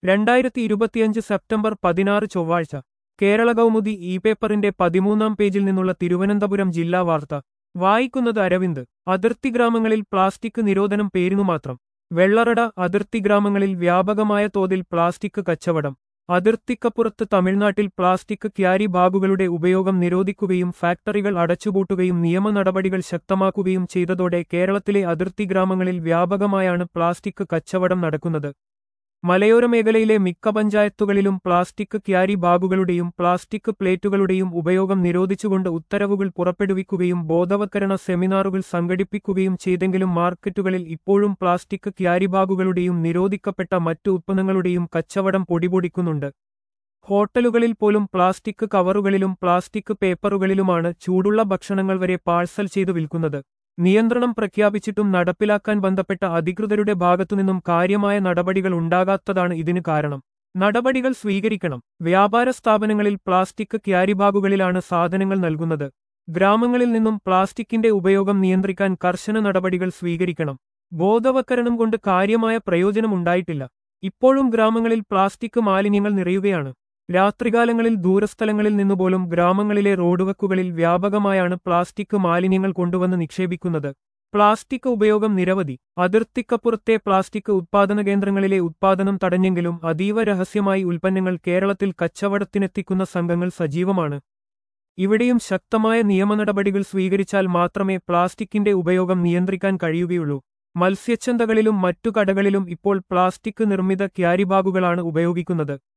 രണ്ടായിരത്തി ഇരുപത്തിയഞ്ച് സെപ്റ്റംബർ പതിനാറ് ചൊവ്വാഴ്ച കേരള കൗമുദി ഇ പേപ്പറിന്റെ പതിമൂന്നാം പേജിൽ നിന്നുള്ള തിരുവനന്തപുരം ജില്ലാ വാർത്ത വായിക്കുന്നത് അരവിന്ദ് അതിർത്തി ഗ്രാമങ്ങളിൽ പ്ലാസ്റ്റിക് നിരോധനം പേരിനുമാത്രം വെള്ളറട അതിർത്തി ഗ്രാമങ്ങളിൽ വ്യാപകമായ തോതിൽ പ്ലാസ്റ്റിക് കച്ചവടം അതിർത്തിക്കപ്പുറത്ത് തമിഴ്നാട്ടിൽ പ്ലാസ്റ്റിക് ക്യാരി ബാഗുകളുടെ ഉപയോഗം നിരോധിക്കുകയും ഫാക്ടറികൾ അടച്ചുപൂട്ടുകയും നിയമ നടപടികൾ ശക്തമാക്കുകയും ചെയ്തതോടെ കേരളത്തിലെ അതിർത്തി ഗ്രാമങ്ങളിൽ വ്യാപകമായാണ് പ്ലാസ്റ്റിക് കച്ചവടം നടക്കുന്നത് മലയോര മേഖലയിലെ മിക്ക പഞ്ചായത്തുകളിലും പ്ലാസ്റ്റിക് ക്യാരി ബാഗുകളുടെയും പ്ലാസ്റ്റിക് പ്ലേറ്റുകളുടെയും ഉപയോഗം നിരോധിച്ചുകൊണ്ട് ഉത്തരവുകൾ പുറപ്പെടുവിക്കുകയും ബോധവത്കരണ സെമിനാറുകൾ സംഘടിപ്പിക്കുകയും ചെയ്തെങ്കിലും മാർക്കറ്റുകളിൽ ഇപ്പോഴും പ്ലാസ്റ്റിക് ക്യാരി ബാഗുകളുടെയും നിരോധിക്കപ്പെട്ട മറ്റു ഉത്പന്നങ്ങളുടെയും കച്ചവടം പൊടിപൊടിക്കുന്നുണ്ട് ഹോട്ടലുകളിൽ പോലും പ്ലാസ്റ്റിക് കവറുകളിലും പ്ലാസ്റ്റിക് പേപ്പറുകളിലുമാണ് ചൂടുള്ള ഭക്ഷണങ്ങൾ വരെ പാഴ്സൽ ചെയ്തു വിൽക്കുന്നത് നിയന്ത്രണം പ്രഖ്യാപിച്ചിട്ടും നടപ്പിലാക്കാൻ ബന്ധപ്പെട്ട അധികൃതരുടെ ഭാഗത്തുനിന്നും കാര്യമായ നടപടികൾ ഉണ്ടാകാത്തതാണ് ഇതിന് കാരണം നടപടികൾ സ്വീകരിക്കണം വ്യാപാര സ്ഥാപനങ്ങളിൽ പ്ലാസ്റ്റിക് ക്യാരി ബാഗുകളിലാണ് സാധനങ്ങൾ നൽകുന്നത് ഗ്രാമങ്ങളിൽ നിന്നും പ്ലാസ്റ്റിക്കിന്റെ ഉപയോഗം നിയന്ത്രിക്കാൻ കർശന നടപടികൾ സ്വീകരിക്കണം ബോധവൽക്കരണം കൊണ്ട് കാര്യമായ പ്രയോജനമുണ്ടായിട്ടില്ല ഇപ്പോഴും ഗ്രാമങ്ങളിൽ പ്ലാസ്റ്റിക് മാലിന്യങ്ങൾ നിറയുകയാണ് രാത്രികാലങ്ങളിൽ ദൂരസ്ഥലങ്ങളിൽ നിന്നുപോലും ഗ്രാമങ്ങളിലെ റോഡുവക്കുകളിൽ വ്യാപകമായാണ് പ്ലാസ്റ്റിക് മാലിന്യങ്ങൾ കൊണ്ടുവന്ന് നിക്ഷേപിക്കുന്നത് പ്ലാസ്റ്റിക് ഉപയോഗം നിരവധി അതിർത്തിക്കപ്പുറത്തെ പ്ലാസ്റ്റിക് ഉത്പാദന കേന്ദ്രങ്ങളിലെ ഉത്പാദനം തടഞ്ഞെങ്കിലും അതീവ രഹസ്യമായി ഉൽപ്പന്നങ്ങൾ കേരളത്തിൽ കച്ചവടത്തിനെത്തിക്കുന്ന സംഘങ്ങൾ സജീവമാണ് ഇവിടെയും ശക്തമായ നിയമ നടപടികൾ സ്വീകരിച്ചാൽ മാത്രമേ പ്ലാസ്റ്റിക്കിന്റെ ഉപയോഗം നിയന്ത്രിക്കാൻ കഴിയുകയുള്ളൂ മത്സ്യച്ചന്തകളിലും മറ്റു കടകളിലും ഇപ്പോൾ പ്ലാസ്റ്റിക് നിർമ്മിത ക്യാരി ബാഗുകളാണ് ഉപയോഗിക്കുന്നത്